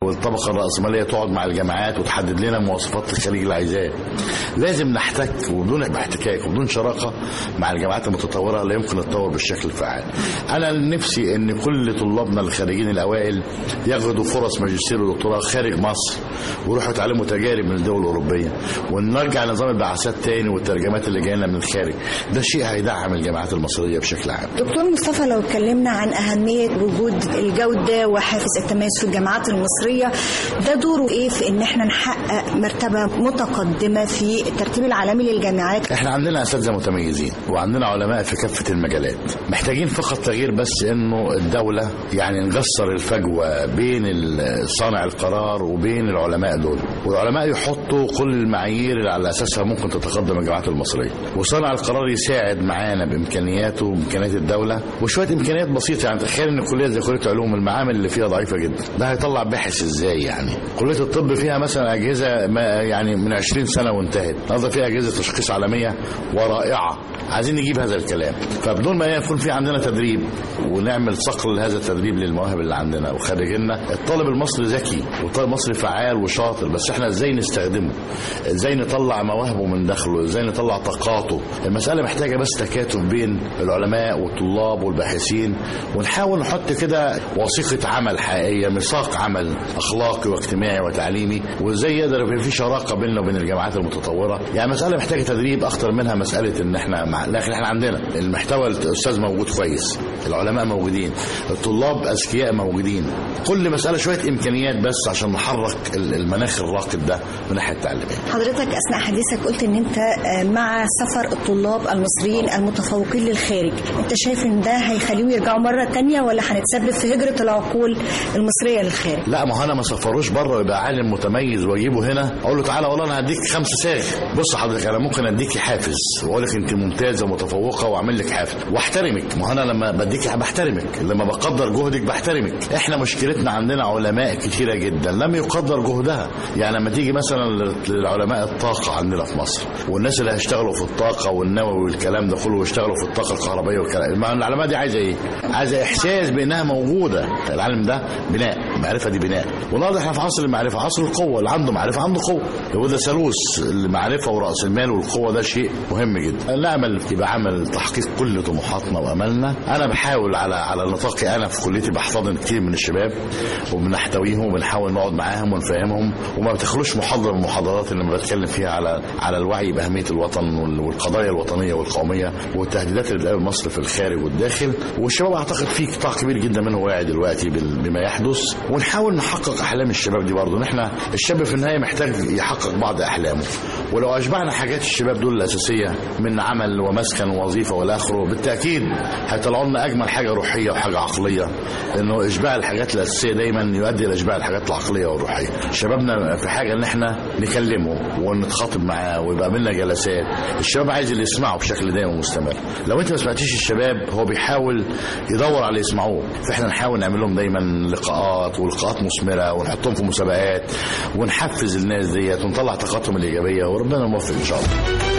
والطبقه الراسماليه تقعد مع الجامعات وتحدد لنا مواصفات الخريج اللي عايزاه لازم نحتك وبدون احتكاك وبدون شراكه مع الجامعات المتطوره لا يمكن التطور بالشكل الفعال انا نفسي ان كل طلابنا الخارجين الاوائل ياخدوا فرص ماجستير ودكتوراه خارج مصر ويروحوا يتعلموا تجارب من الدول الاوروبيه ونرجع نظام البعثات تاني والترجمات اللي جايه لنا من الخارج ده شيء هيدعم الجامعات المصريه بشكل عام دكتور مصطفى لو اتكلمنا عن أهمية وجود الجودة وحافز التميز في الجامعات المصرية ده دوره إيه في إن إحنا نحقق مرتبة متقدمة في الترتيب العالمي للجامعات احنا عندنا اساتذه متميزين وعندنا علماء في كافه المجالات محتاجين فقط تغيير بس انه الدوله يعني نقصر الفجوه بين ال- صانع القرار وبين العلماء دول والعلماء يحطوا كل المعايير اللي على اساسها ممكن تتقدم الجامعات المصريه وصانع القرار يساعد معانا بامكانياته وامكانيات الدوله وشويه امكانيات بسيطه يعني تخيل ان كليه زي كليه علوم المعامل اللي فيها ضعيفه جدا ده هيطلع باحث ازاي يعني كليه الطب فيها مثلا اجهزه ما يعني من 20 سنه وانتهت النهارده فيها اجهزه تشخيص عالميه ورائعه عايزين نجيب هذا الكلام فبدون ما يكون في عندنا تدريب ونعمل صقل لهذا التدريب للمواهب اللي عندنا وخارجنا الطالب المصري ذكي والطالب المصري فعال وشاطر بس احنا ازاي نستخدمه ازاي نطلع مواهبه من داخله ازاي نطلع طاقاته المساله محتاجه بس تكاتف بين العلماء والطلاب والباحثين ونحاول نحط كده وثيقه عمل حقيقيه ميثاق عمل اخلاقي واجتماعي وتعليمي وازاي يقدر يبقى في شراكه بيننا وبين الجامعات المتطوره يعني مساله محتاجه تدريب اكتر منها مساله ان احنا مع لكن احنا عندنا المحتوى الاستاذ موجود كويس العلماء موجودين الطلاب اذكياء موجودين كل مساله شويه امكانيات بس عشان نحرك ال- المناخ الراقد ده من الناحيه التعليميه حضرتك أثناء حديثك قلت إن أنت آه، مع سفر الطلاب المصريين المتفوقين للخارج أنت شايف إن ده هيخليهم يرجعوا مرة تانية ولا هنتسبب في هجرة العقول المصرية للخارج لا ما هو انا ما سفروش بره ويبقى عالم متميز واجيبه هنا اقول له تعالى والله انا هديك خمسه ساغ بص حضرتك انا ممكن اديكي حافز واقول لك انت ممتازه ومتفوقه واعمل لك حافز واحترمك ما هو انا لما بديكي بحترمك لما بقدر جهدك بحترمك احنا مشكلتنا عندنا علماء كتيره جدا لم يقدر جهدها يعني لما تيجي مثلا للعلماء الطاقه عندنا في مصر والناس اللي هيشتغلوا في الطاقه والنووي والكلام ده كله ويشتغلوا في الطاقه الكهربائيه والكلام ما العلماء دي عايزه ايه؟ عايزه احساس بانها موجوده العالم ده بناء المعرفه دي بناء والنهارده احنا في عصر المعرفه عصر القوه اللي عنده معرفه عنده قوه وده ثالوث المعرفه وراس المال والقوه ده شيء مهم جدا نعمل يبقى عمل تحقيق كل طموحاتنا واملنا انا بحاول على على نطاقي انا في كليتي بحتضن كتير من الشباب وبنحتويهم وبنحاول نقعد معاهم ونفهمهم وما بتخلوش محاضره من المحاضرات اللي بتكلم فيها على على الوعي باهميه الوطن وال- والقضايا الوطنيه والقوميه والتهديدات اللي بتقابل مصر في الخارج والداخل والشباب اعتقد في قطاع كبير جدا منه واعي دلوقتي بال- بما يحدث ونحاول نحقق احلام الشباب دي برضه احنا الشاب في النهايه محتاج يحقق بعض احلامه ولو اشبعنا حاجات الشباب دول الاساسيه من عمل ومسكن ووظيفه والى اخره بالتاكيد هيطلعوا لنا اجمل حاجه روحيه وحاجه عقليه لانه اشباع الحاجات الاساسيه دايما يؤدي الى اشباع الحاجات العقليه والروحيه شبابنا في حاجه ان احنا نكلمه ونتخاطب معاه ويبقى لنا جلسات الشباب عايز اللي يسمعه بشكل دائم ومستمر لو انت ما سمعتيش الشباب هو بيحاول يدور على اللي يسمعوه فاحنا نحاول نعمل لهم دايما لقاءات ولقاءات مثمره ونحطهم في مسابقات ونحفز الناس ديت ونطلع طاقاتهم الايجابيه وربنا موفق ان شاء الله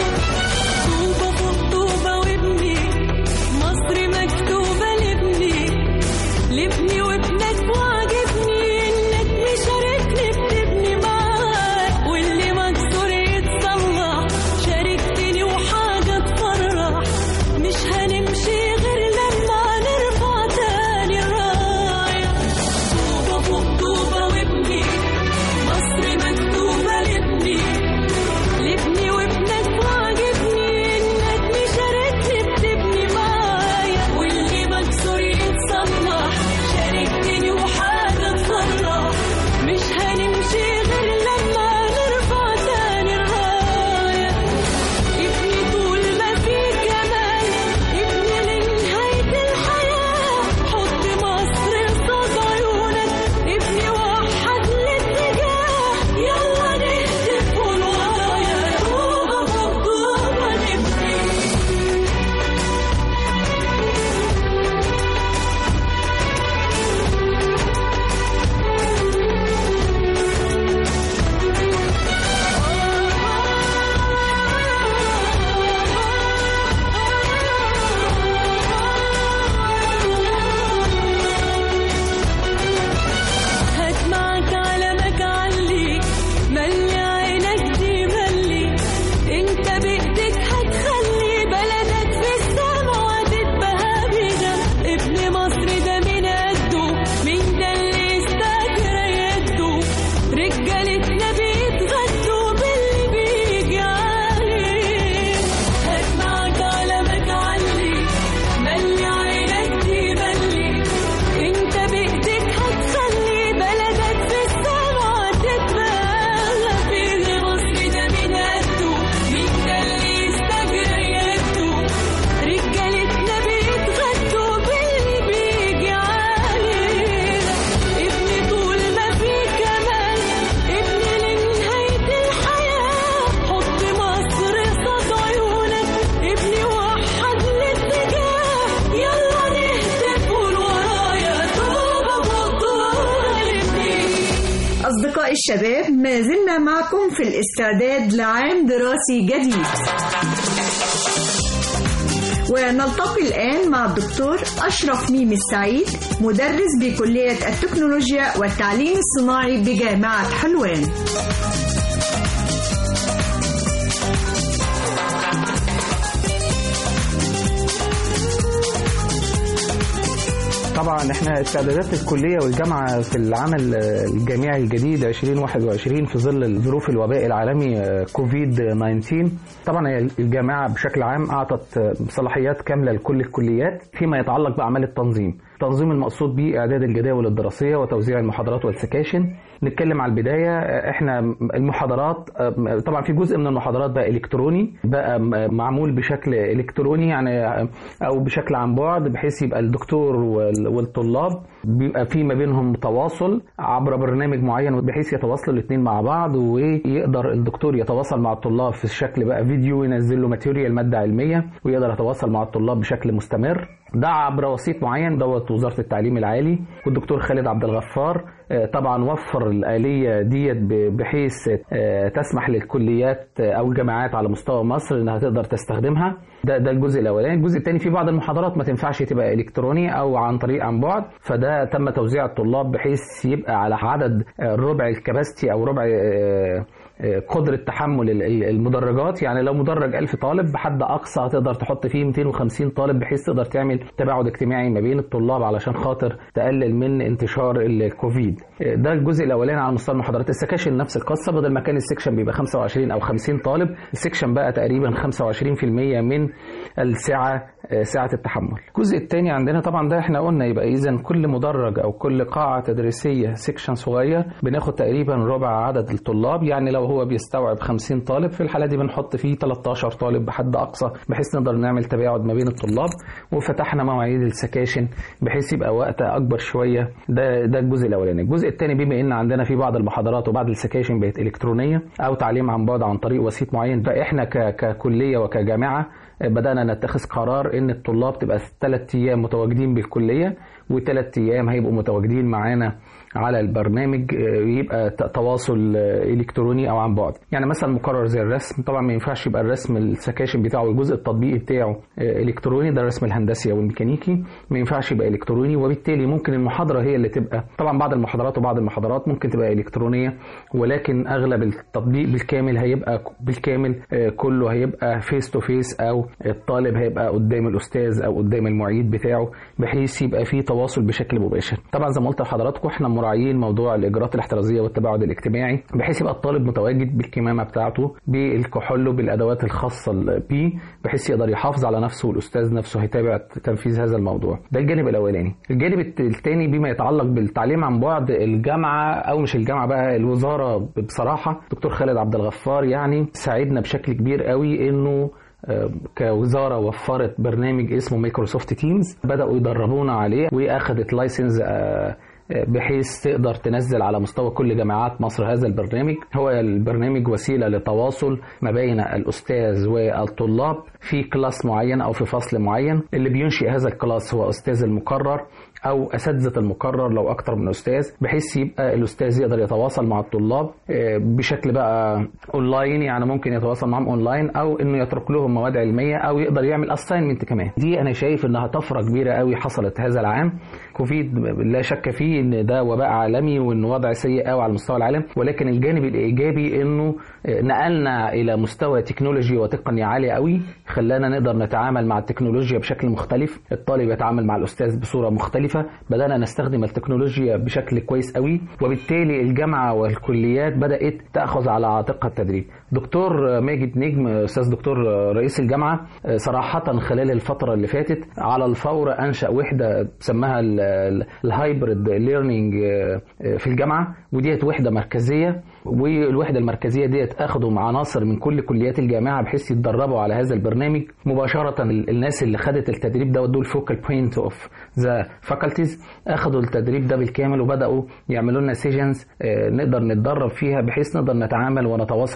طوبة فوق طوبة وابني مصر مكتوبة لابني لابني وابنك وعجبني انك مشاركني بتبني معاك واللي مكسور يتصلح شاركتني وحاجة تفرح مش هنمشي غير لما نرفع تاني الراية طوبة فوق طوبة وابني مصر مكتوبة لابني لابني وابنك وعجبني أصدقائي الشباب ما زلنا معكم في الاستعداد لعام دراسي جديد ونلتقي الآن مع الدكتور أشرف ميم السعيد مدرس بكلية التكنولوجيا والتعليم الصناعي بجامعة حلوان طبعا احنا استعدادات الكليه والجامعه في العام الجامعي الجديد 2021 في ظل الظروف الوباء العالمي كوفيد 19 طبعا هي الجامعه بشكل عام اعطت صلاحيات كامله لكل الكليات فيما يتعلق باعمال التنظيم التنظيم المقصود به اعداد الجداول الدراسيه وتوزيع المحاضرات والسكاشن نتكلم على البدايه احنا المحاضرات طبعا في جزء من المحاضرات بقى الكتروني بقى معمول بشكل الكتروني يعني او بشكل عن بعد بحيث يبقى الدكتور والطلاب بيبقى في ما بينهم تواصل عبر برنامج معين بحيث يتواصلوا الاثنين مع بعض ويقدر الدكتور يتواصل مع الطلاب في شكل بقى فيديو ينزل له ماتيريال ماده علميه ويقدر يتواصل مع الطلاب بشكل مستمر ده عبر وسيط معين دوت وزاره التعليم العالي والدكتور خالد عبد الغفار طبعا وفر الآلية ديت بحيث تسمح للكليات أو الجامعات على مستوى مصر إنها تقدر تستخدمها ده ده الجزء الأولاني الجزء الثاني في بعض المحاضرات ما تنفعش تبقى إلكتروني أو عن طريق عن بعد فده تم توزيع الطلاب بحيث يبقى على عدد ربع الكباستي أو ربع قدرة تحمل المدرجات يعني لو مدرج 1000 طالب بحد أقصى هتقدر تحط فيه 250 طالب بحيث تقدر تعمل تباعد اجتماعي ما بين الطلاب علشان خاطر تقلل من انتشار الكوفيد ده الجزء الأولاني على مستوى المحاضرات السكاشن نفس القصة بدل ما كان السكشن بيبقى 25 أو 50 طالب السكشن بقى تقريبا 25% من الساعة ساعة التحمل الجزء الثاني عندنا طبعا ده احنا قلنا يبقى إذا كل مدرج أو كل قاعة تدريسية سكشن صغير بناخد تقريبا ربع عدد الطلاب يعني لو هو بيستوعب 50 طالب في الحالة دي بنحط فيه 13 طالب بحد أقصى بحيث نقدر نعمل تباعد ما بين الطلاب وفتحنا مواعيد السكاشن بحيث يبقى وقت أكبر شوية ده ده الجزء الأولاني الجزء الثاني بما إن عندنا في بعض المحاضرات وبعض السكاشن بقت إلكترونية أو تعليم عن بعد عن طريق وسيط معين فإحنا ككلية وكجامعة بدأنا نتخذ قرار إن الطلاب تبقى ثلاث أيام متواجدين بالكلية وثلاث أيام هيبقوا متواجدين معانا على البرنامج يبقى تواصل الكتروني او عن بعد يعني مثلا مقرر زي الرسم طبعا ما ينفعش يبقى الرسم السكاشن بتاعه الجزء التطبيقي بتاعه الكتروني ده الرسم الهندسي او الميكانيكي ما ينفعش يبقى الكتروني وبالتالي ممكن المحاضره هي اللي تبقى طبعا بعض المحاضرات وبعض المحاضرات ممكن تبقى الكترونيه ولكن اغلب التطبيق بالكامل هيبقى بالكامل كله هيبقى فيس تو فيس او الطالب هيبقى قدام الاستاذ او قدام المعيد بتاعه بحيث يبقى في تواصل بشكل مباشر طبعا زي ما قلت لحضراتكم احنا مراعيين موضوع الاجراءات الاحترازيه والتباعد الاجتماعي بحيث يبقى الطالب متواجد بالكمامه بتاعته بالكحول وبالادوات الخاصه بيه بحيث يقدر يحافظ على نفسه والاستاذ نفسه هيتابع تنفيذ هذا الموضوع ده الجانب الاولاني الجانب الثاني بما يتعلق بالتعليم عن بعد الجامعه او مش الجامعه بقى الوزاره بصراحه دكتور خالد عبد الغفار يعني ساعدنا بشكل كبير قوي انه كوزاره وفرت برنامج اسمه مايكروسوفت تيمز بداوا يدربونا عليه واخدت لايسنس بحيث تقدر تنزل على مستوى كل جامعات مصر هذا البرنامج هو البرنامج وسيله لتواصل ما بين الاستاذ والطلاب في كلاس معين او في فصل معين اللي بينشئ هذا الكلاس هو استاذ المقرر او اساتذه المقرر لو اكتر من استاذ بحيث يبقى الاستاذ يقدر يتواصل مع الطلاب بشكل بقى اونلاين يعني ممكن يتواصل معهم اونلاين او انه يترك لهم مواد علميه او يقدر يعمل اساينمنت كمان دي انا شايف انها طفره كبيره قوي حصلت هذا العام كوفيد لا شك فيه ان ده وباء عالمي وان وضع سيء قوي على مستوى العالم ولكن الجانب الايجابي انه نقلنا الى مستوى تكنولوجي وتقني عالي قوي خلانا نقدر نتعامل مع التكنولوجيا بشكل مختلف الطالب يتعامل مع الاستاذ بصوره مختلفه بدانا نستخدم التكنولوجيا بشكل كويس قوي وبالتالي الجامعه والكليات بدات تاخذ على عاتقها التدريب دكتور ماجد نجم استاذ دكتور رئيس الجامعه صراحه خلال الفتره اللي فاتت على الفور انشا وحده سماها الهايبرد ليرنينج في الجامعه وديت وحده مركزيه والوحده المركزيه ديت اخذوا عناصر من كل كليات الجامعه بحيث يتدربوا على هذا البرنامج مباشره الناس اللي خدت التدريب ده دول فوكال بوينت اوف ذا فاكولتيز اخذوا التدريب ده بالكامل وبداوا يعملوا لنا سيجنز نقدر نتدرب فيها بحيث نقدر نتعامل ونتواصل مع الطلبه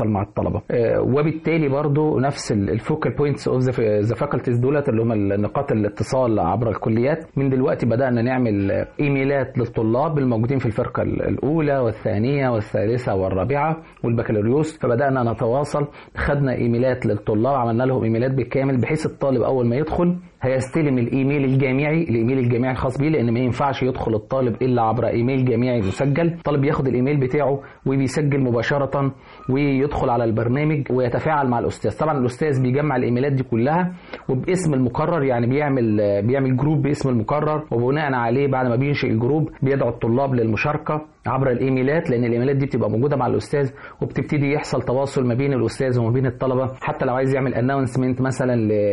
الطلبه آه، وبالتالي برضو نفس الفوكال بوينتس اوف ذا فاكولتيز دولت اللي هم نقاط الاتصال عبر الكليات من دلوقتي بدانا نعمل آه، ايميلات للطلاب الموجودين في الفرقه الاولى والثانيه والثالثه والرابعه والبكالوريوس فبدانا نتواصل خدنا ايميلات للطلاب عملنا لهم ايميلات بالكامل بحيث الطالب اول ما يدخل هيستلم الايميل الجامعي الايميل الجامعي الخاص بيه لان ما ينفعش يدخل الطالب الا عبر ايميل جامعي مسجل الطالب بياخد الايميل بتاعه وبيسجل مباشره ويدخل على البرنامج ويتفاعل مع الاستاذ طبعا الاستاذ بيجمع الايميلات دي كلها وباسم المقرر يعني بيعمل بيعمل جروب باسم المقرر وبناء عليه بعد ما بينشئ الجروب بيدعو الطلاب للمشاركه عبر الايميلات لان الايميلات دي بتبقى موجوده مع الاستاذ وبتبتدي يحصل تواصل ما بين الاستاذ وما بين الطلبه حتى لو عايز يعمل اناونسمنت مثلا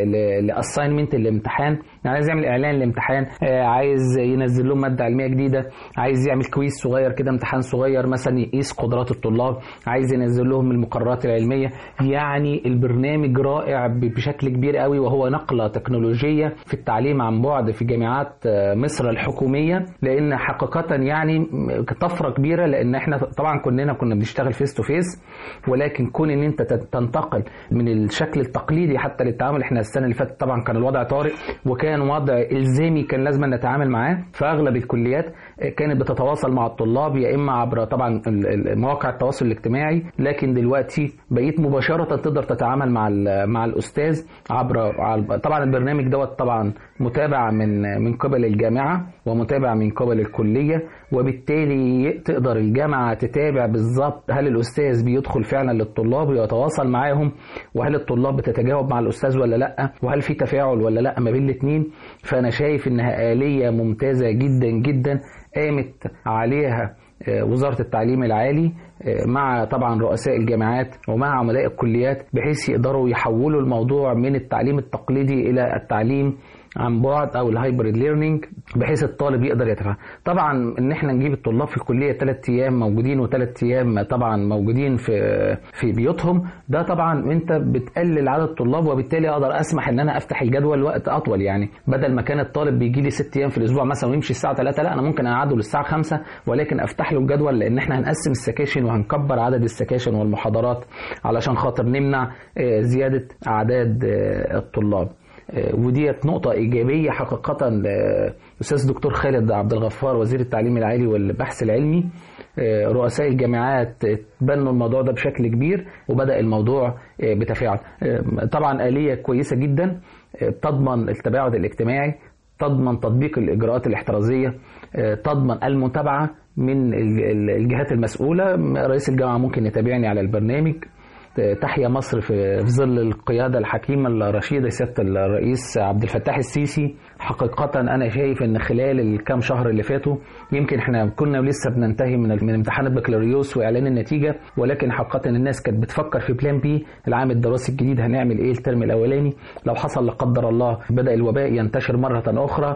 لاساينمنت الامتحان يعني عايز يعمل اعلان لامتحان آه، عايز ينزل لهم ماده علميه جديده عايز يعمل كويز صغير كده امتحان صغير مثلا يقيس قدرات الطلاب عايز ينزل لهم المقررات العلميه يعني البرنامج رائع ب- بشكل كبير قوي وهو نقله تكنولوجيه في التعليم عن بعد في جامعات آه، مصر الحكوميه لان حقيقه يعني م- طفره كبيره لان احنا طبعا كلنا كنا بنشتغل فيس تو فيس ولكن كون ان انت تت- تنتقل من الشكل التقليدي حتى للتعامل احنا السنه اللي فاتت طبعا كان الوضع طارئ وكان وضع الزامي كان لازم نتعامل معاه فاغلب الكليات كانت بتتواصل مع الطلاب يا اما عبر طبعا ال- ال- مواقع التواصل الاجتماعي لكن دلوقتي بقيت مباشره تقدر تتعامل مع ال- مع الاستاذ عبر عبر- طبعا البرنامج دوت طبعا متابع من من قبل الجامعه ومتابع من قبل الكليه وبالتالي تقدر الجامعه تتابع بالظبط هل الاستاذ بيدخل فعلا للطلاب ويتواصل معاهم وهل الطلاب بتتجاوب مع الاستاذ ولا لا وهل في تفاعل ولا لا ما بين الاثنين فانا شايف انها اليه ممتازه جدا جدا قامت عليها آه، وزاره التعليم العالي آه، مع طبعا رؤساء الجامعات ومع عملاء الكليات بحيث يقدروا يحولوا الموضوع من التعليم التقليدي الى التعليم عن بعد او الهايبريد ليرنينج بحيث الطالب يقدر يتفاعل طبعا ان احنا نجيب الطلاب في الكليه ثلاث ايام موجودين وثلاث ايام طبعا موجودين في في بيوتهم ده طبعا انت بتقلل عدد الطلاب وبالتالي اقدر اسمح ان انا افتح الجدول وقت اطول يعني بدل ما كان الطالب بيجي لي ست ايام في الاسبوع مثلا ويمشي الساعه 3 لا انا ممكن اقعده للساعه 5 ولكن افتح له الجدول لان احنا هنقسم السكاشن وهنكبر عدد السكاشن والمحاضرات علشان خاطر نمنع آه، زياده اعداد آه، الطلاب آه، وديت نقطة إيجابية حقيقة لأستاذ دكتور خالد عبد الغفار وزير التعليم العالي والبحث العلمي آه، رؤساء الجامعات تبنوا الموضوع ده بشكل كبير وبدأ الموضوع آه، بتفاعل آه، طبعا آلية كويسة جدا آه، تضمن التباعد الاجتماعي تضمن تطبيق الإجراءات الاحترازية آه، تضمن المتابعة من ال- ال- الجهات المسؤولة رئيس الجامعة ممكن يتابعني على البرنامج تحيا مصر في في ظل القياده الحكيمه الرشيده سياده الرئيس عبد الفتاح السيسي حقيقه انا شايف ان خلال الكام شهر اللي فاتوا يمكن احنا كنا لسه بننتهي من من امتحان البكالوريوس واعلان النتيجه ولكن حقيقه الناس كانت بتفكر في بلان بي العام الدراسي الجديد هنعمل ايه الترم الاولاني لو حصل لا قدر الله بدا الوباء ينتشر مره اخرى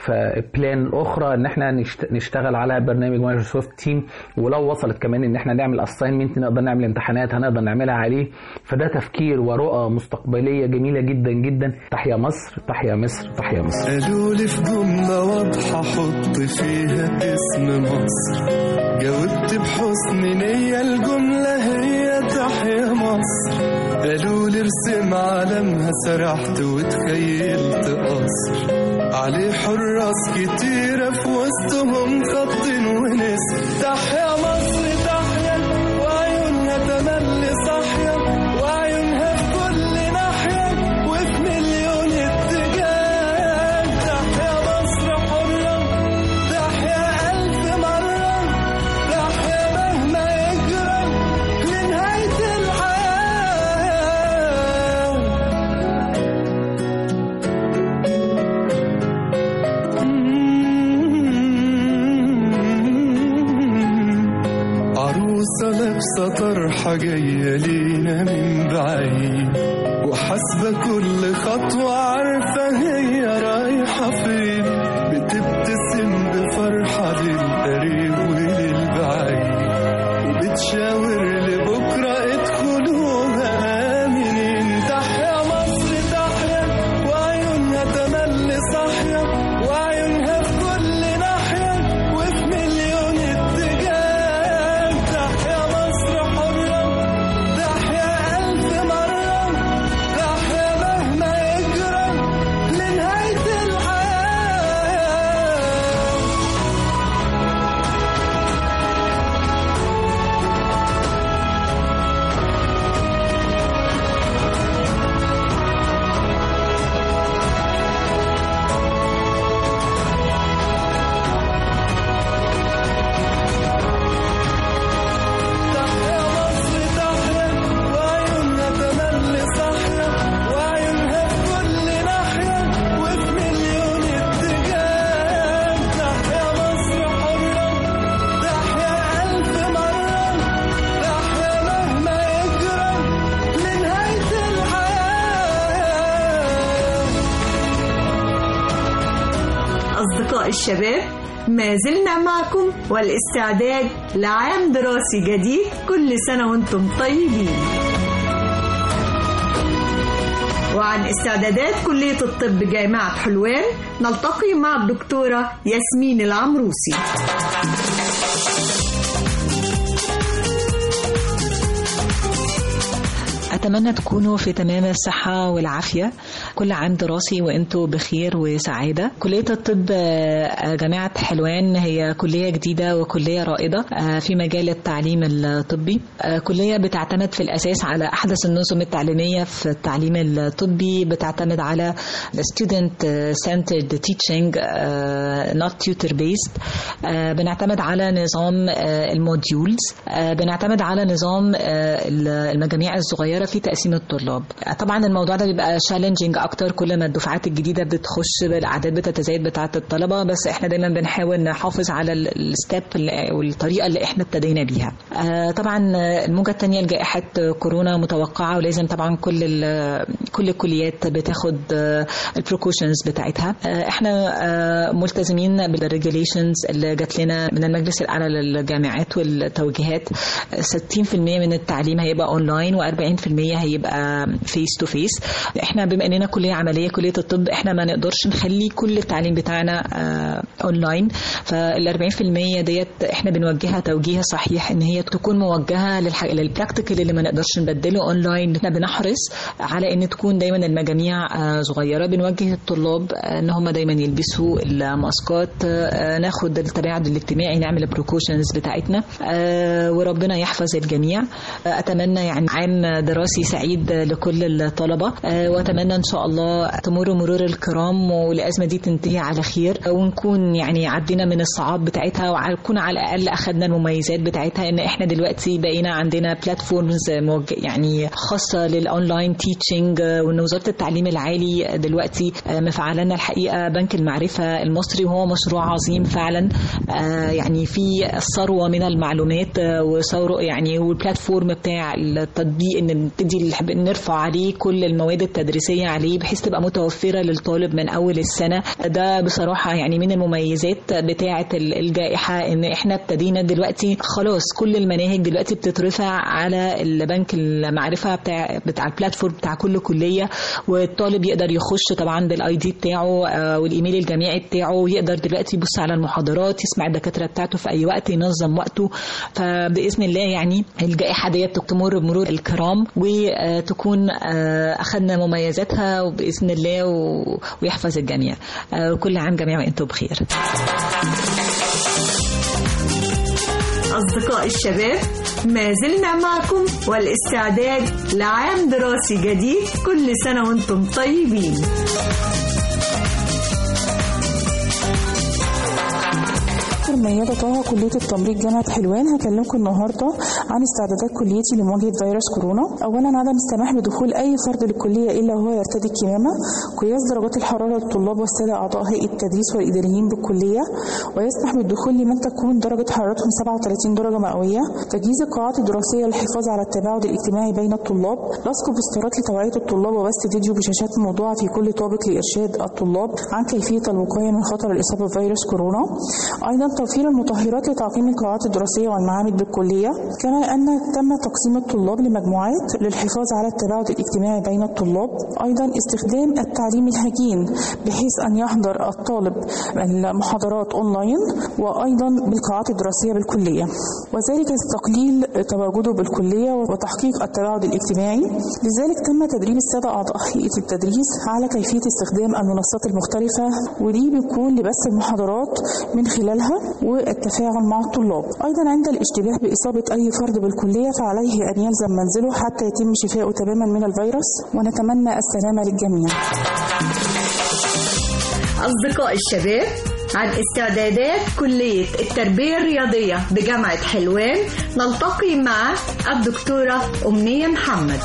فبلان اخرى ان احنا نشت- نشتغل على برنامج مايكروسوفت تيم ولو وصلت كمان ان احنا نعمل اساينمنت نقدر نعمل امتحانات هنقدر نعملها عليه فده تفكير ورؤى مستقبليه جميله جدا جدا تحيا مصر تحيا مصر تحيا مصر قالوا لي في جملة واضحة حط فيها اسم مصر جاوبت بحسن نية الجملة هي تحيا مصر قالوا لي ارسم علمها سرحت وتخيلت قصر عليه حراس كتيرة في وسطهم خط ونسر تحيا مصر تحيا وعيونها تملي صاحية وعيونها في كل ناحية وفي مليون اتجاه تحيا مصر حرة تحيا ألف مرة تحيا مهما يجرى لنهاية الحياة عروسة لابسة طرحة جاية لينا من بعيد وحاسبة كل خطوة عارفة هي رايحة فين بتبتسم بفرحة للقريب وللبعيد وبتشاور لبكرة ادخلوها آمنين تحيا مصر تحيا وعيونها تملي صاحية وعيونها في كل ناحية وفي مليون اتجاه تحيا مصر حرة تحيا أصدقاء الشباب ما زلنا معكم والاستعداد لعام دراسي جديد كل سنة وانتم طيبين وعن استعدادات كلية الطب جامعة حلوان نلتقي مع الدكتورة ياسمين العمروسي أتمنى تكونوا في تمام الصحة والعافية كل عام دراسي وأنتوا بخير وسعادة كلية الطب آه، جامعة حلوان هي كلية جديدة وكلية رائدة آه، في مجال التعليم الطبي آه، كلية بتعتمد في الأساس على أحدث النظم التعليمية في التعليم الطبي بتعتمد على student centered teaching آه، not tutor based آه، بنعتمد على نظام آه، الموديولز آه، بنعتمد على نظام آه، المجاميع الصغيرة في تقسيم الطلاب آه، طبعا الموضوع ده بيبقى challenging أكتر كل ما الدفعات الجديدة بتخش بالأعداد بتتزايد بتاعة الطلبة بس احنا دايما بنحاول نحافظ على الستيب والطريقة اللي احنا ابتدينا بيها آه، طبعا آه، الموجة الثانية لجائحة كورونا متوقعة ولازم طبعا كل ال- كل الكليات بتاخد البروكوشنز بتاعتها آه، احنا آه، ملتزمين بالريجوليشنز اللي جات لنا من المجلس الاعلى للجامعات والتوجيهات آه، 60% من التعليم هيبقى اونلاين و40% هيبقى فيس تو فيس احنا بما اننا كليه عمليه كليه الطب احنا ما نقدرش نخلي كل التعليم بتاعنا آه، اونلاين فال 40% ديت احنا بنوجهها توجيه صحيح ان هي تكون موجهه للح... للبراكتيكال اللي ما نقدرش نبدله اونلاين احنا بنحرص على ان تكون دايما المجاميع آه، صغيره بنوجه الطلاب آه، ان هم دايما يلبسوا الماسكات آه، ناخد التباعد الاجتماعي نعمل البروكوشنز بتاعتنا آه، وربنا يحفظ الجميع آه، اتمنى يعني عام دراسي سعيد لكل الطلبه آه، واتمنى ان شاء الله تمر مرور الكرام والازمه دي تنتهي على خير ونكون يعني عدينا من الصعاب بتاعتها ونكون على الاقل اخذنا المميزات بتاعتها ان احنا دلوقتي بقينا عندنا بلاتفورمز يعني خاصه للاونلاين تيتشنج وان وزاره التعليم العالي دلوقتي آه، مفعله لنا الحقيقه بنك المعرفه المصري وهو مشروع عظيم فعلا آه، يعني في ثروه من المعلومات آه، وثروه يعني والبلاتفورم بتاع التطبيق ان نبتدي الح- نرفع عليه كل المواد التدريسيه عليه بحيث تبقى متوفره للطالب من اول السنه ده بصراحه يعني من المميزات بتاعه ال- الجائحه ان احنا ابتدينا دلوقتي خلاص كل المناهج دلوقتي بتترفع على البنك المعرفه بتاع بتاع البلاتفورم بتاع كل كليه والطالب يقدر يخش طبعا بالاي دي بتاعه آه، والايميل الجامعي بتاعه يقدر دلوقتي يبص على المحاضرات يسمع الدكاتره بتاعته في اي وقت ينظم وقته فباذن الله يعني الجائحه ديت تمر بمرور الكرام وتكون آه، اخذنا مميزاتها وباذن الله و- ويحفظ الجميع آه، وكل عام جميع وانتم بخير أصدقاء الشباب ما زلنا معكم والاستعداد لعام دراسي جديد كل سنة وانتم طيبين دكتور ميادة طه كلية التمريض جامعة حلوان هكلمكم النهاردة عن استعدادات كليتي لمواجهة فيروس كورونا أولا عدم السماح بدخول أي فرد للكلية إلا وهو يرتدي الكمامة قياس درجات الحرارة للطلاب والسادة أعضاء هيئة التدريس والإداريين بالكلية ويسمح بالدخول لمن تكون درجة حرارتهم 37 درجة مئوية تجهيز القاعات الدراسية للحفاظ على التباعد الاجتماعي بين الطلاب لصق بوسترات لتوعية الطلاب وبث فيديو بشاشات موضوعة في كل طابق لإرشاد الطلاب عن كيفية الوقاية من خطر الإصابة بفيروس كورونا أيضا توفير المطهرات لتعقيم القاعات الدراسية والمعامل بالكلية كما أن تم تقسيم الطلاب لمجموعات للحفاظ على التباعد الاجتماعي بين الطلاب أيضا استخدام التعليم الهجين بحيث أن يحضر الطالب المحاضرات أونلاين وأيضا بالقاعات الدراسية بالكلية وذلك لتقليل تواجده بالكلية وتحقيق التباعد الاجتماعي لذلك تم تدريب السادة أعضاء هيئة التدريس على كيفية استخدام المنصات المختلفة ودي بيكون لبث المحاضرات من خلالها والتفاعل مع الطلاب أيضا عند الاشتباه بإصابة أي فرد بالكلية فعليه أن يلزم منزله حتى يتم شفاؤه تماما من الفيروس ونتمنى السلامة للجميع أصدقاء الشباب عن استعدادات كلية التربية الرياضية بجامعة حلوان نلتقي مع الدكتورة أمنية محمد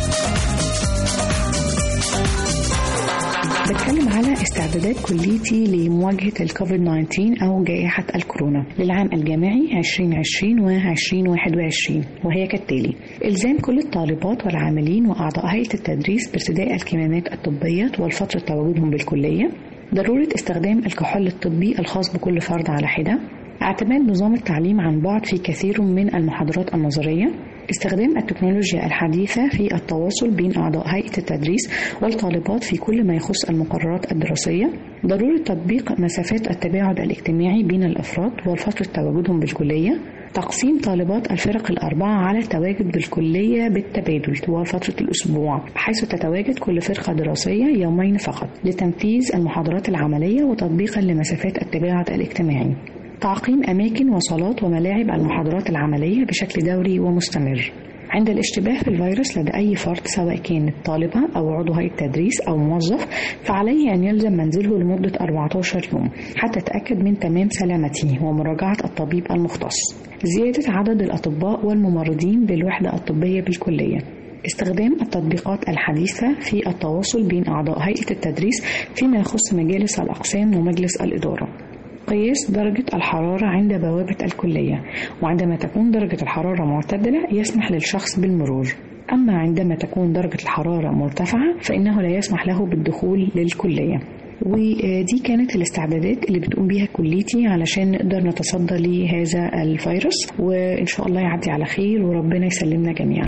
بتكلم على استعدادات كليتي لمواجهة الكوفيد 19 أو جائحة الكورونا للعام الجامعي 2020 و 2021 وهي كالتالي إلزام كل الطالبات والعاملين وأعضاء هيئة التدريس بارتداء الكمامات الطبية طوال فترة تواجدهم بالكلية ضرورة استخدام الكحول الطبي الخاص بكل فرد على حدة اعتماد نظام التعليم عن بعد في كثير من المحاضرات النظرية استخدام التكنولوجيا الحديثة في التواصل بين أعضاء هيئة التدريس والطالبات في كل ما يخص المقررات الدراسية ضرورة تطبيق مسافات التباعد الاجتماعي بين الأفراد والفترة تواجدهم بالكلية تقسيم طالبات الفرق الأربعة على التواجد بالكلية بالتبادل طوال فترة الأسبوع حيث تتواجد كل فرقة دراسية يومين فقط لتنفيذ المحاضرات العملية وتطبيقا لمسافات التباعد الاجتماعي تعقيم أماكن وصالات وملاعب المحاضرات العملية بشكل دوري ومستمر عند الاشتباه في الفيروس لدى أي فرد سواء كانت طالبة أو عضو هيئة تدريس أو موظف فعليه أن يلزم منزله لمدة 14 يوم حتى يتأكد من تمام سلامته ومراجعة الطبيب المختص زيادة عدد الأطباء والممرضين بالوحدة الطبية بالكلية استخدام التطبيقات الحديثة في التواصل بين أعضاء هيئة التدريس فيما يخص مجالس الأقسام ومجلس الإدارة قياس درجة الحرارة عند بوابة الكلية وعندما تكون درجة الحرارة معتدلة يسمح للشخص بالمرور أما عندما تكون درجة الحرارة مرتفعة فإنه لا يسمح له بالدخول للكلية ودي كانت الاستعدادات اللي بتقوم بيها كليتي علشان نقدر نتصدى لهذا الفيروس وإن شاء الله يعدي على خير وربنا يسلمنا جميعا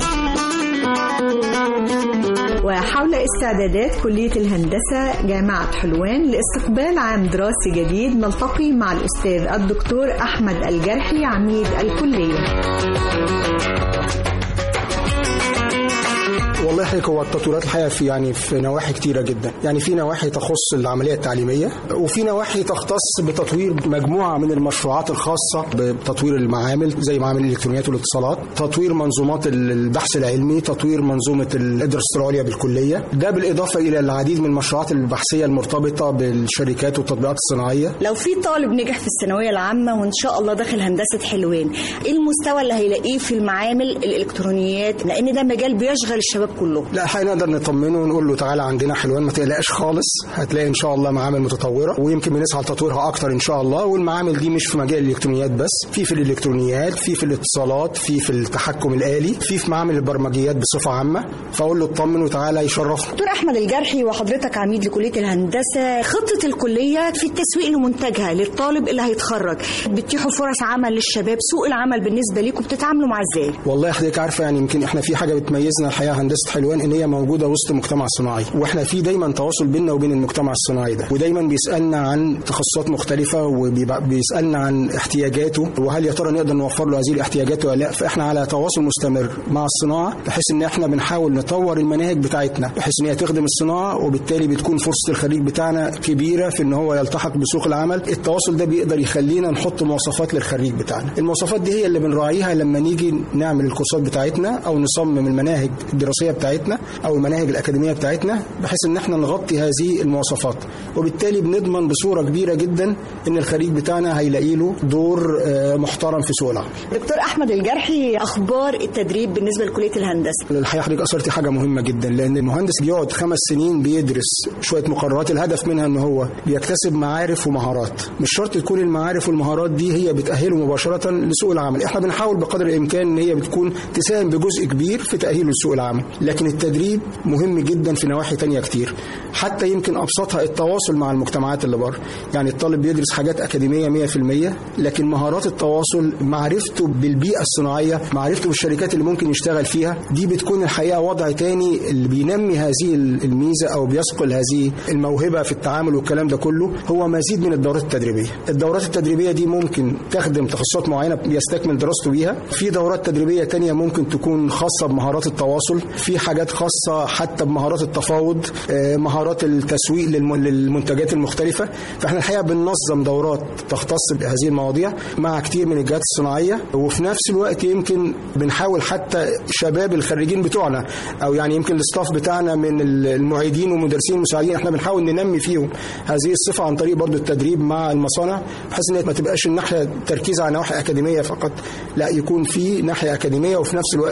وحول استعدادات كلية الهندسة جامعة حلوان لاستقبال عام دراسي جديد نلتقي مع الأستاذ الدكتور أحمد الجرحي عميد الكلية والله حضرتك هو التطويرات الحقيقه في يعني في نواحي كتيره جدا يعني في نواحي تخص العمليه التعليميه وفي نواحي تختص بتطوير مجموعه من المشروعات الخاصه بتطوير المعامل زي معامل الالكترونيات والاتصالات تطوير منظومات البحث العلمي تطوير منظومه الدراسه العليا بالكليه ده بالاضافه الى العديد من المشروعات البحثيه المرتبطه بالشركات والتطبيقات الصناعيه لو في طالب نجح في الثانويه العامه وان شاء الله داخل هندسه حلوان ايه المستوى اللي هيلاقيه في المعامل الالكترونيات لان ده مجال بيشغل الشباب كله لا الحقيقه نقدر نطمنه ونقول له تعالى عندنا حلوان ما تقلقش خالص هتلاقي ان شاء الله معامل متطوره ويمكن بنسعى لتطويرها اكتر ان شاء الله والمعامل دي مش في مجال الالكترونيات بس في في الالكترونيات في في الاتصالات في في التحكم الالي في في معامل البرمجيات بصفه عامه فاقول له اطمن وتعالى يشرفنا دكتور احمد الجرحي وحضرتك عميد لكليه الهندسه خطه الكليه في التسويق لمنتجها للطالب اللي هيتخرج بتتيحوا فرص عمل للشباب سوق العمل بالنسبه ليكم بتتعاملوا مع ازاي والله حضرتك عارفه يعني يمكن احنا في حاجه بتميزنا الحقيقه هندسه حلوان ان هي موجوده وسط المجتمع الصناعي واحنا في دايما تواصل بيننا وبين المجتمع الصناعي ده ودايما بيسالنا عن تخصصات مختلفه وبيسالنا عن احتياجاته وهل يا ترى نقدر نوفر له هذه الاحتياجات ولا لا فاحنا على تواصل مستمر مع الصناعه بحيث ان احنا بنحاول نطور المناهج بتاعتنا بحيث ان هي تخدم الصناعه وبالتالي بتكون فرصه الخريج بتاعنا كبيره في ان هو يلتحق بسوق العمل التواصل ده بيقدر يخلينا نحط مواصفات للخريج بتاعنا المواصفات دي هي اللي بنراعيها لما نيجي نعمل الكورسات بتاعتنا او نصمم المناهج الدراسيه بتاعتنا او المناهج الاكاديميه بتاعتنا بحيث ان احنا نغطي هذه المواصفات وبالتالي بنضمن بصوره كبيره جدا ان الخريج بتاعنا هيلاقي له دور آه، محترم في سوق العمل دكتور احمد الجرحي اخبار التدريب بالنسبه لكليه الهندسه الحقيقه حضرتك اثرتي حاجه مهمه جدا لان المهندس بيقعد خمس سنين بيدرس شويه مقررات الهدف منها ان هو بيكتسب معارف ومهارات مش شرط تكون المعارف والمهارات دي هي بتاهله مباشره لسوق العمل احنا بنحاول بقدر الامكان ان هي بتكون تساهم بجزء كبير في تاهيله لسوق العمل لكن التدريب مهم جدا في نواحي تانية كتير حتى يمكن ابسطها التواصل مع المجتمعات اللي بره يعني الطالب بيدرس حاجات اكاديميه 100% لكن مهارات التواصل معرفته بالبيئه الصناعيه معرفته بالشركات اللي ممكن يشتغل فيها دي بتكون الحقيقه وضع تاني اللي بينمي هذه الميزه او بيصقل هذه الموهبه في التعامل والكلام ده كله هو مزيد من الدورات التدريبيه الدورات التدريبيه دي ممكن تخدم تخصصات معينه بيستكمل دراسته بيها في دورات تدريبيه تانية ممكن تكون خاصه بمهارات التواصل في حاجات خاصه حتى بمهارات التفاوض آه، مهارات التسويق للم- للمنتجات المختلفه فاحنا الحقيقه بننظم دورات تختص بهذه المواضيع مع كتير من الجهات الصناعيه وفي نفس الوقت يمكن بنحاول حتى شباب الخريجين بتوعنا او يعني يمكن الاستاف بتاعنا من المعيدين والمدرسين المساعدين احنا بنحاول ننمي فيهم هذه الصفه عن طريق برضو التدريب مع المصانع بحيث ان ما تبقاش الناحيه تركيز على نواحي اكاديميه فقط لا يكون في ناحيه اكاديميه وفي نفس الوقت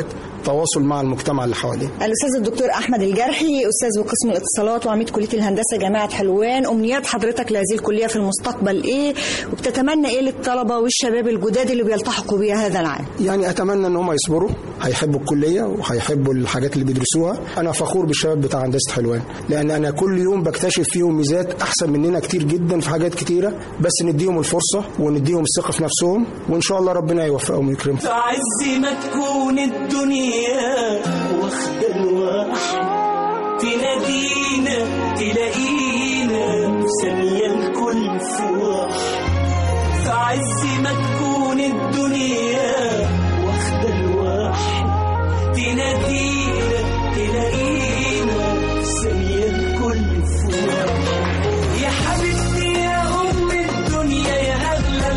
تواصل مع المجتمع اللي حواليه الاستاذ الدكتور احمد الجرحي استاذ بقسم الاتصالات وعميد كليه الهندسه جامعه حلوان امنيات حضرتك لهذه الكليه في المستقبل ايه وبتتمنى ايه للطلبه والشباب الجداد اللي بيلتحقوا بيها هذا العام يعني اتمنى ان هم يصبروا هيحبوا الكليه وهيحبوا الحاجات اللي بيدرسوها انا فخور بالشباب بتاع هندسه حلوان لان انا كل يوم بكتشف فيهم ميزات احسن مننا كتير جدا في حاجات كتيره بس نديهم الفرصه ونديهم الثقه في نفسهم وان شاء الله ربنا يوفقهم ويكرمهم في عز ما تكون الدنيا واخدة الواحد تنادينا تلاقينا ثانية الكل في واحد في عز ما تكون الدنيا واخدة الواحد تنادينا تلاقينا ثانية الكل في واحد يا حبيبتي يا أم الدنيا يا أغلى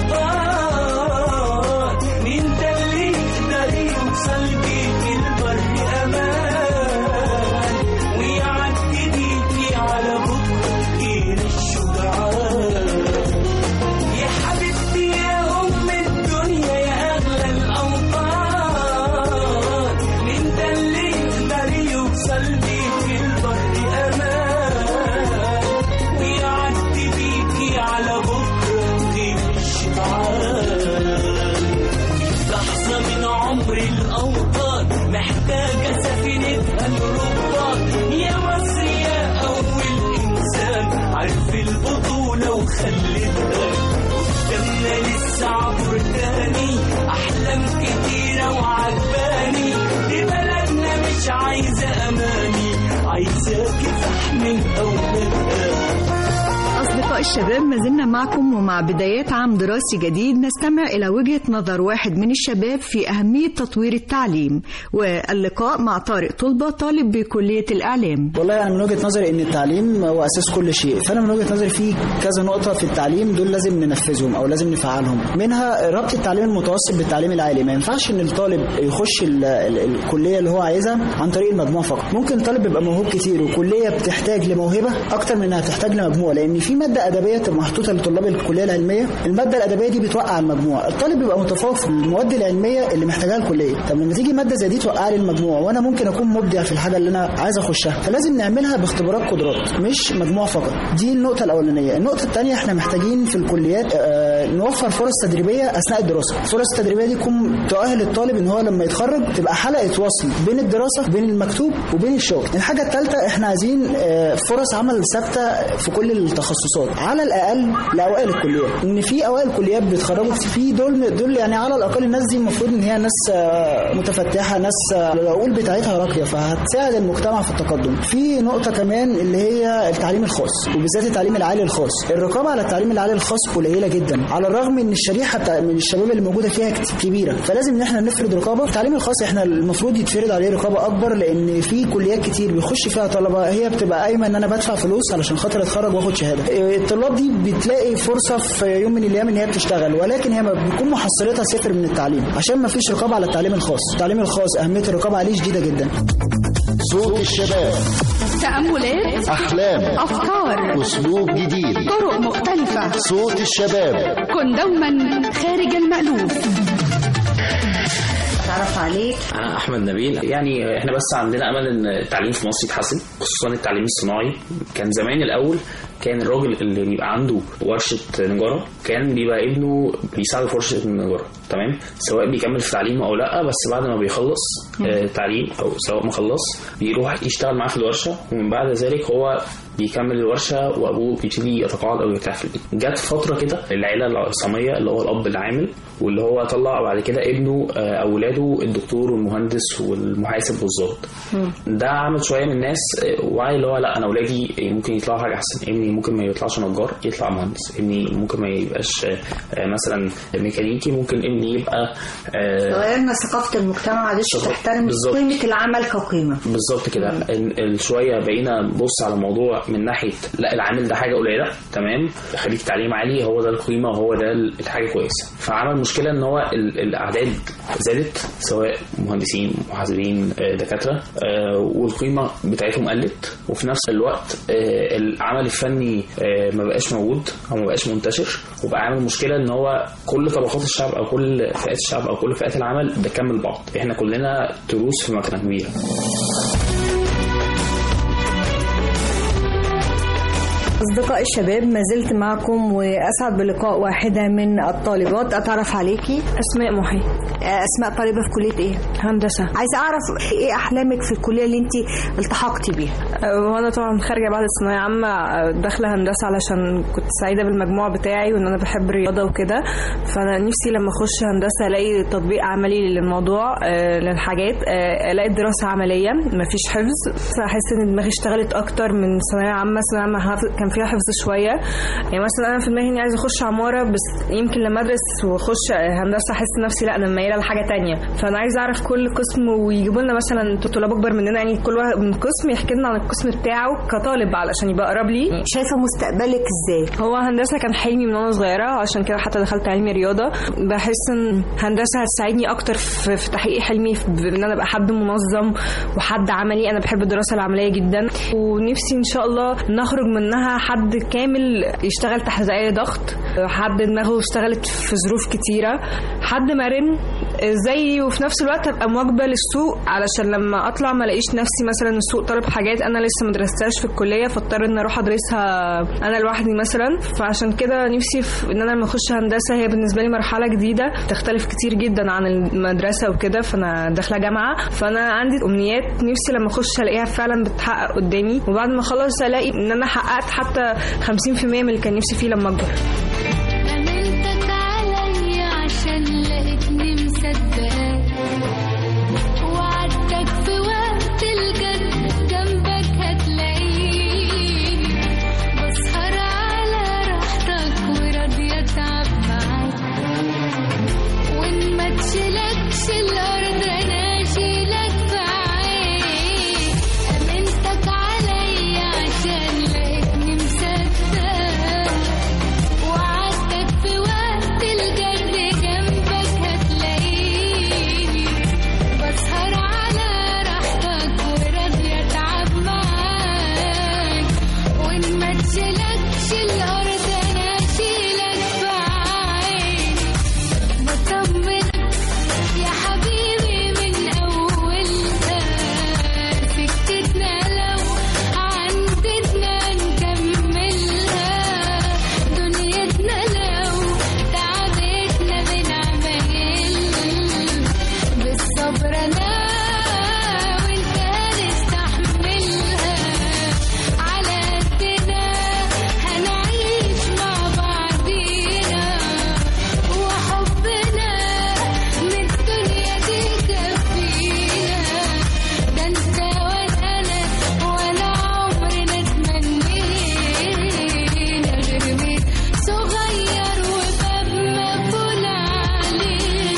الأوطان مين ده اللي يقدر يوصل بيك البر أمان ويعدي بيكي على بكرة غير الشجعان يا حبيبتي يا أم الدنيا يا أغلى الأوطان مين ده اللي يقدر يوصل بيك البر أمان ويعدي بيكي على بكرة غير الشبعان لحظة من عمر الأوطان محتاجة سفينتها الربان يا مصر يا أول إنسان عرف البطولة وخلتها قدامنا لسه عبر تاني أحلام كتيرة وعجباني دي بلدنا مش عايزة أماني عايزاكي تحمل أولادها أصدقاء الشباب ما زلنا معكم ومع بدايات عام دراسي جديد نستمع إلى وجهة نظر واحد من الشباب في أهمية تطوير التعليم واللقاء مع طارق طلبة طالب بكلية الإعلام والله انا من وجهه نظري ان التعليم هو اساس كل شيء فانا من وجهه نظري في كذا نقطه في التعليم دول لازم ننفذهم او لازم نفعلهم منها ربط التعليم المتوسط بالتعليم العالي ما ينفعش ان الطالب يخش ال ال الكليه اللي هو عايزها عن طريق المجموع فقط ممكن الطالب يبقى موهوب كتير وكليه بتحتاج لموهبه اكتر من انها تحتاج لمجموع لان في ماده ادبيه تبقى محطوطه لطلاب الكليه العلميه الماده الادبيه دي بتوقع المجموع الطالب بيبقى متفوق في المواد العلميه اللي محتاجاها الكليه طب لما تيجي ماده زي دي توقع لي المجموع وانا ممكن اكون مبدع في الحاجه اللي انا عايز اخشها فلازم نعملها باختبارات قدرات مش مجموع فقط دي النقطه الاولانيه النقطه الثانيه احنا محتاجين في الكليات آه، نوفر فرص تدريبيه اثناء الدراسه الفرص التدريبيه دي تكون تؤهل الطالب ان هو لما يتخرج تبقى حلقه وصل بين الدراسه بين المكتوب وبين الشغل الحاجه الثالثه احنا عايزين آه، فرص عمل ثابته في كل التخصصات على الاقل لاوائل الكليات ان في اوائل الكليات بيتخرجوا في دول دول يعني على الاقل الناس دي المفروض ان هي ناس آه، متفتحه ناس آه، العقول بتاعتها راقيه فهتساعد المجتمع في التقدم في نقطه كمان اللي هي التعليم الخاص وبالذات التعليم العالي الخاص الرقابه على التعليم العالي الخاص قليله جدا على الرغم ان الشريحه بتاع من الشباب اللي موجوده فيها كت- كبيره فلازم ان احنا نفرض رقابه التعليم الخاص احنا المفروض يتفرض عليه رقابه اكبر لان في كليات كتير بيخش فيها طلبه هي بتبقى قايمه ان انا بدفع فلوس علشان خاطر اتخرج واخد شهاده إيه، الطلاب دي بتلاقي فرصه في يوم من الايام ان هي بتشتغل ولكن هي ما بيكون محصلتها صفر من التعليم عشان ما فيش رقابه على التعليم الخاص التعليم الخاص اهميه الرقابه عليه شديده جدا صوت الشباب تأملات أحلام أفكار أسلوب جديد طرق مختلفة صوت الشباب كن دوما خارج المألوف اتعرف عليك انا احمد نبيل يعني احنا بس عندنا امل ان التعليم في مصر يتحسن خصوصا التعليم الصناعي كان زمان الاول كان الراجل اللي بيبقى عنده ورشه نجاره كان بيبقى ابنه بيساعده في ورشه النجاره تمام سواء بيكمل في تعليمه او لا بس بعد ما بيخلص آه تعليم او سواء ما خلص بيروح يشتغل معاه في الورشه ومن بعد ذلك هو بيكمل الورشه وابوه بيبتدي يتقاعد او يرتاح في البيت جت فتره كده العيله العصاميه اللي هو الاب العامل واللي هو طلع بعد كده ابنه آه، او ولاده الدكتور والمهندس والمحاسب والظابط ده عمل شويه من الناس آه، وعي اللي هو لا انا اولادي ممكن يطلعوا حاجه احسن ابني ممكن ما يطلعش نجار يطلع مهندس ابني ممكن ما يبقاش آه، آه، مثلا ميكانيكي ممكن ابني يبقى آه، غيرنا ثقافه المجتمع ما عادش بالظبط. تحترم بالظبط. قيمه العمل كقيمه بالظبط كده ال- ال- شويه بقينا نبص على الموضوع من ناحيه لا العامل ده حاجه قليله تمام خريج تعليم عالي هو ده القيمه وهو ده ال- الحاجه كويسه فعمل مشكله المشكله ان هو ال- الاعداد زادت سواء مهندسين محاسبين آه، دكاتره آه، والقيمه بتاعتهم قلت وفي نفس الوقت آه، العمل الفني آه، ما بقاش موجود او ما بقاش منتشر وبقى عامل مشكله ان هو كل طبقات الشعب او كل فئات الشعب او كل فئات العمل بتكمل بعض احنا كلنا تروس في مكنه كبيره أصدقاء الشباب ما زلت معكم وأسعد بلقاء واحدة من الطالبات أتعرف عليكي أسماء محي أسماء طالبة في كلية إيه؟ هندسة عايزة أعرف إيه أحلامك في الكلية اللي أنت التحقتي بيها؟ وانا طبعا خارجه بعد الثانويه عامه آه، داخله هندسه علشان كنت سعيده بالمجموع بتاعي وان انا بحب الرياضه وكده فانا نفسي لما اخش هندسه الاقي تطبيق عملي للموضوع آه، للحاجات آه، الاقي الدراسه عمليه مفيش حفظ احس ان دماغي اشتغلت اكتر من ثانويه عامه ثانويه عامه حافظ- كان فيها حفظ شويه يعني مثلا انا في دماغي اني عايزه اخش عماره بس يمكن لما ادرس واخش هندسه احس نفسي لا انا مايله لحاجه تانية فانا عايزه اعرف كل قسم ويجيبوا لنا مثلا طلاب اكبر مننا يعني كل واحد من قسم يحكي لنا عن القسم بتاعه كطالب علشان يبقى اقرب لي شايفه مستقبلك ازاي هو هندسه كان حلمي من وانا صغيره عشان كده حتى دخلت علمي رياضه بحس ان هندسه هتساعدني اكتر في في تحقيق حلمي في ان انا ابقى حد منظم وحد عملي انا بحب الدراسه العمليه جدا ونفسي ان شاء الله نخرج منها حد كامل يشتغل تحت اي ضغط حد دماغه اشتغلت في ظروف كتيره حد مرن زيي وفي نفس الوقت ابقى مواكبه للسوق علشان لما اطلع ما الاقيش نفسي مثلا السوق طالب حاجات انا لسه ما درستهاش في الكليه فاضطر ان اروح ادرسها انا لوحدي مثلا فعشان كده نفسي في ان انا لما اخش هندسه هي بالنسبه لي مرحله جديده تختلف كتير جدا عن المدرسه وكده فانا داخله جامعه فانا عندي امنيات نفسي لما اخش الاقيها فعلا بتتحقق قدامي وبعد ما اخلص الاقي ان انا حققت حتى 50% من اللي كان نفسي فيه لما اكبر أمنتك عليا عشان لقيتني مصدقاك وعدتك في وقت الجد جنبك هتلاقيني بسهر على راحتك وراضية أتعب معاك وإن ما تشيلكش الأرض أنا أشيلك في عيني أمنتك عليا عشان لقيتني مصدقاك وعدتك في وقت الجد جنبك هتلاقيني بسهر على راحتك وراضية أتعب معاك وإن ما تشيلكش الأرض أنا أشيلك في عيني بطمنك يا حبيبي من أولها سكتنا لو عندنا نكملها دنيتنا لو تعبتنا بنعمل بالصبر أنا وأنت هنستحملها على قدنا هنعيش مع بعضينا وحبنا من الدنيا دي كفينا ده انت وانا انا ولا عمرنا تمنينا غير ميت صغير وباب مقفول علينا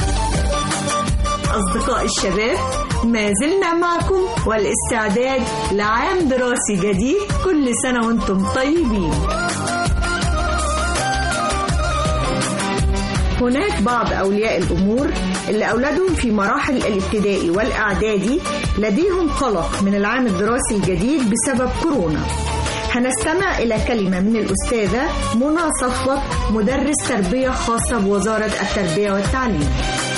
أصدقاء الشباب ما زلنا معكم والاستعداد لعام دراسي جديد كل سنة وانتم طيبين هناك بعض أولياء الأمور اللي أولادهم في مراحل الابتدائي والإعدادي لديهم قلق من العام الدراسي الجديد بسبب كورونا هنستمع إلى كلمة من الأستاذة منى صفوت مدرس تربية خاصة بوزارة التربية والتعليم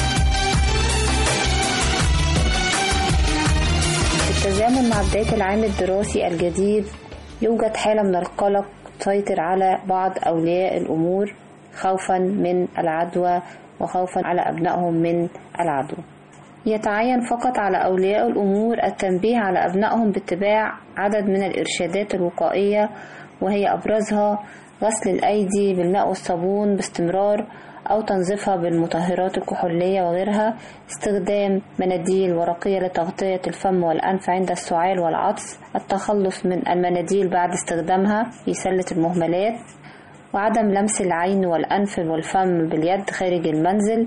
بالتزامن مع بداية العام الدراسي الجديد يوجد حالة من القلق تسيطر على بعض أولياء الأمور خوفا من العدوى وخوفا على أبنائهم من العدوى يتعين فقط على أولياء الأمور التنبيه على أبنائهم باتباع عدد من الإرشادات الوقائية وهي أبرزها غسل الأيدي بالماء والصابون باستمرار أو تنظيفها بالمطهرات الكحولية وغيرها استخدام مناديل ورقية لتغطية الفم والأنف عند السعال والعطس التخلص من المناديل بعد استخدامها في سلة المهملات وعدم لمس العين والأنف والفم باليد خارج المنزل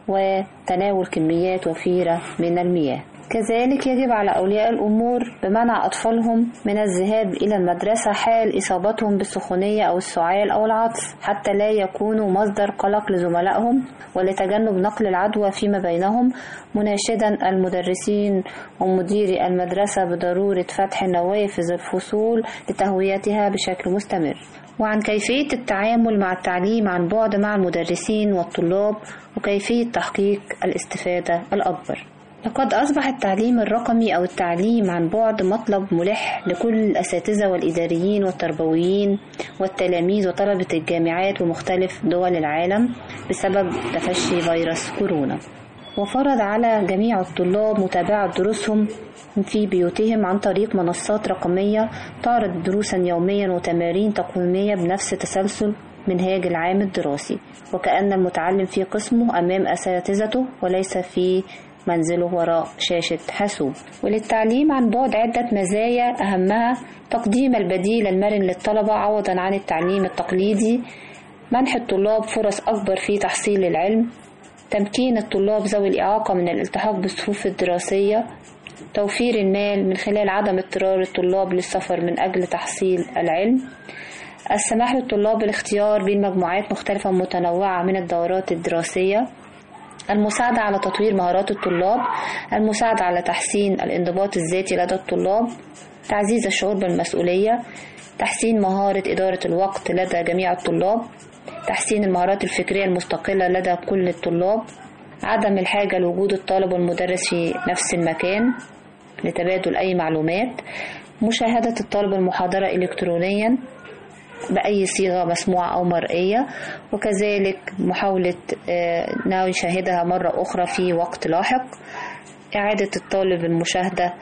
وتناول كميات وفيرة من المياه كذلك يجب على أولياء الأمور بمنع أطفالهم من الذهاب إلى المدرسة حال إصابتهم بالسخونية أو السعال أو العطس حتى لا يكونوا مصدر قلق لزملائهم ولتجنب نقل العدوى فيما بينهم مناشدا المدرسين ومديري المدرسة بضرورة فتح نوافذ الفصول لتهويتها بشكل مستمر وعن كيفية التعامل مع التعليم عن بعد مع المدرسين والطلاب وكيفية تحقيق الاستفادة الأكبر لقد أصبح التعليم الرقمي أو التعليم عن بعد مطلب ملح لكل الأساتذة والإداريين والتربويين والتلاميذ وطلبة الجامعات ومختلف دول العالم بسبب تفشي فيروس كورونا وفرض على جميع الطلاب متابعة دروسهم في بيوتهم عن طريق منصات رقمية تعرض دروسا يوميا وتمارين تقويمية بنفس تسلسل منهاج العام الدراسي وكأن المتعلم في قسمه أمام أساتذته وليس في منزله وراء شاشة حاسوب وللتعليم عن بعد عدة مزايا أهمها تقديم البديل المرن للطلبة عوضا عن التعليم التقليدي منح الطلاب فرص أكبر في تحصيل العلم تمكين الطلاب ذوي الإعاقة من الالتحاق بالصفوف الدراسية توفير المال من خلال عدم اضطرار الطلاب للسفر من أجل تحصيل العلم السماح للطلاب بالاختيار بين مجموعات مختلفة متنوعة من الدورات الدراسية المساعدة على تطوير مهارات الطلاب المساعدة على تحسين الانضباط الذاتي لدى الطلاب تعزيز الشعور بالمسؤولية تحسين مهارة إدارة الوقت لدى جميع الطلاب تحسين المهارات الفكرية المستقلة لدى كل الطلاب عدم الحاجة لوجود الطالب والمدرس في نفس المكان لتبادل أي معلومات مشاهدة الطالب المحاضرة إلكترونيا بأي صيغة مسموعة أو مرئية وكذلك محاولة أنه يشاهدها مرة أخرى في وقت لاحق إعادة الطالب المشاهدة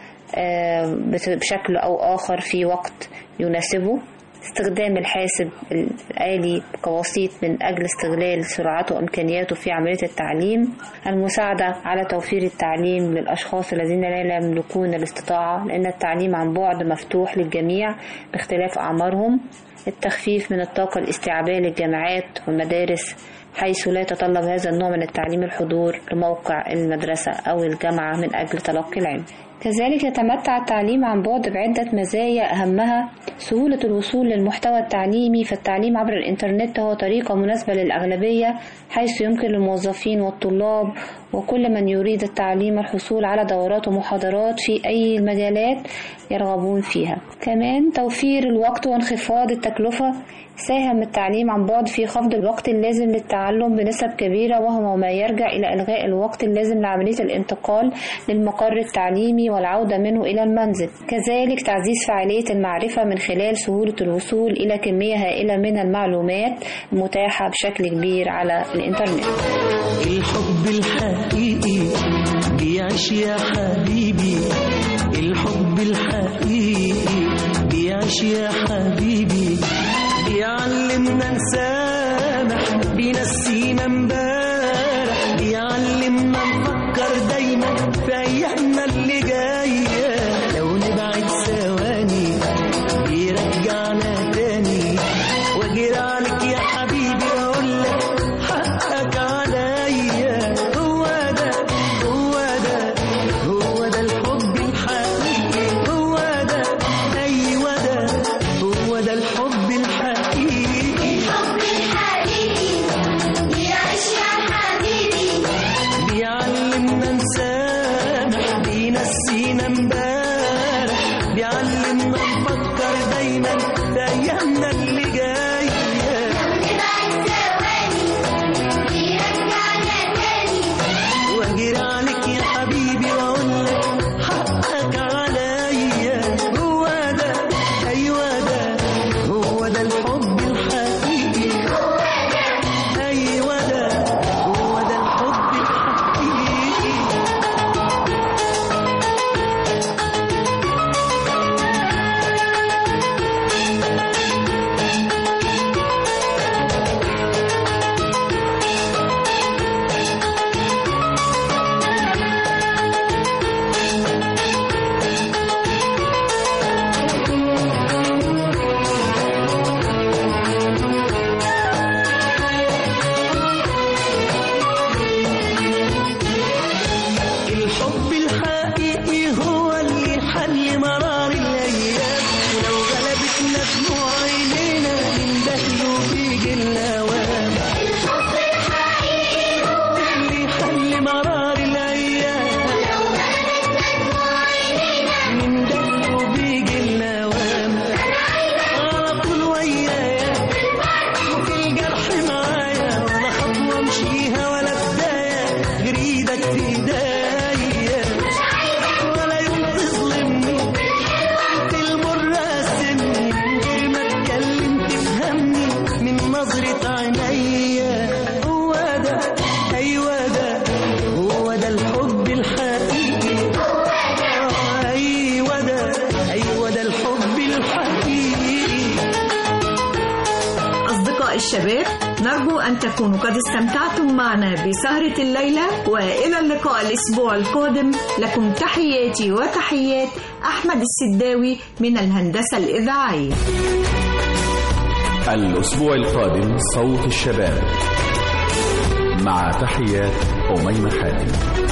بشكل أو آخر في وقت يناسبه استخدام الحاسب الآلي كوسيط من أجل استغلال سرعته وإمكانياته في عملية التعليم المساعدة على توفير التعليم للأشخاص الذين لا يملكون الاستطاعة لأن التعليم عن بعد مفتوح للجميع باختلاف أعمارهم التخفيف من الطاقة الاستيعابية للجامعات والمدارس حيث لا يتطلب هذا النوع من التعليم الحضور لموقع المدرسة أو الجامعة من أجل تلقي العلم كذلك يتمتع التعليم عن بعد بعدة مزايا أهمها سهولة الوصول للمحتوى التعليمي فالتعليم عبر الإنترنت هو طريقة مناسبة للأغلبية حيث يمكن للموظفين والطلاب وكل من يريد التعليم الحصول على دورات ومحاضرات في أي المجالات يرغبون فيها كمان توفير الوقت وانخفاض التكلفة ساهم التعليم عن بعد في خفض الوقت اللازم للتعلم بنسب كبيرة وهو ما يرجع إلى إلغاء الوقت اللازم لعملية الانتقال للمقر التعليمي والعودة منه إلى المنزل كذلك تعزيز فعالية المعرفة من خلال سهولة الوصول إلى كمية هائلة من المعلومات المتاحة بشكل كبير على الإنترنت الحب الحقيقي بيعيش يا حبيبي الحب الحقيقي بيعيش يا حبيبي بيعلمنا نسامح بينسينا امبارح بيعلمنا نفكر دايما في ايامنا اللي جايه لو نبعد ثواني بيرجعنا تاني واجري عليك يا حبيبي واقول لك حقك عليا هو ده هو ده هو ده الحب الحقيقي هو ده ايوه ده هو ده الحب الحقيقي الحب الحقيقي بيعيش يا حبيبي بيعلمنا نسامح بينسينا امبارح بيعلمنا نفكر دايما في ايامنا اللي جايه واجري عليك يا حبيبي واقول لك حقك عليا هو ده ايوه ده هو ده الحب الحقيقي ايوه ده هو ده الحب الحقيقي تكونوا قد استمتعتم معنا بسهرة الليلة وإلى اللقاء الأسبوع القادم لكم تحياتي وتحيات أحمد السداوي من الهندسة الإذاعية الأسبوع القادم صوت الشباب مع تحيات أميمة حاتم